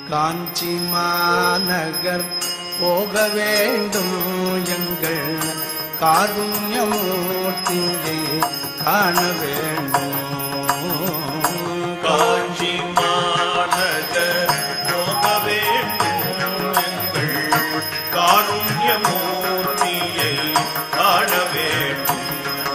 காஞ்சி மாநகர் போக வேண்டும் எங்கள் காருண்யமூர்த்தியை காண வேண்டும் காஞ்சி மாநகர் போக வேண்டும் எங்கள் காருண்யமூர்த்தியை காண வேண்டும்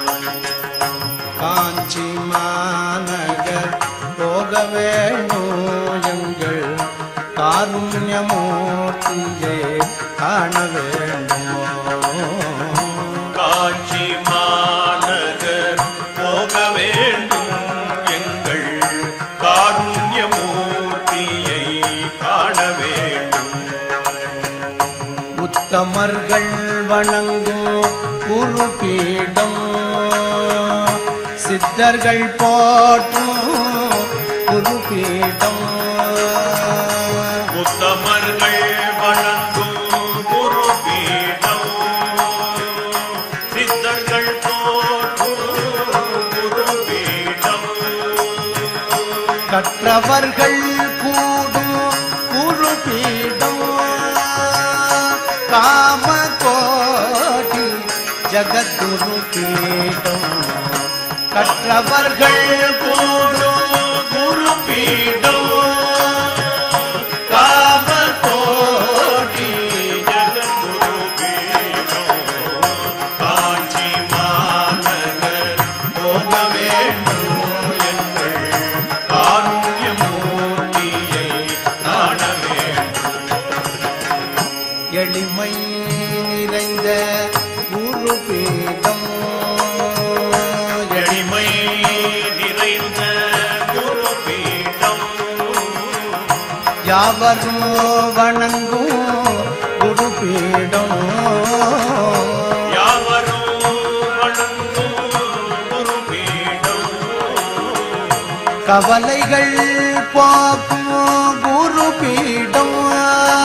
காஞ்சி மாநகர் போக வேண்டும் எங்கள் காருண்யமூர்த்தியை காண வேண்டும் காஞ்சி மாநகர் போக வேண்டும் எங்கள் காருண்யமூர்த்தியை காண வேண்டும் உத்தமர்கள் வணங்கும் குருபீடம் சித்தர்கள் போற்றும் குருபீடம் உத்தமர்கள் வணங்கும் குருபீடம் சித்தர்கள் போற்றும் குருபீடம் கற்றவர்கள் கூடும் குருபீடம் காமகோடி ஜகத்குரு பீடம் கற்றவர்கள் கூடும் குருபீடம் காமகோடி ஜெகத்குருபீடம் காஞ்சி மாநகர் போக வேண்டும் எங்கள் காருண்யமூர்த்தியை காண வேண்டும் எளிமை நிறைந்த குருபீடம் எளிமை நிறைந்த குருபீடம் யாவரும் வணங்கும் குருபீடம் யாவரும் வணங்கும் குருபீடம் கவலைகள் போக்கும் குருபீடம்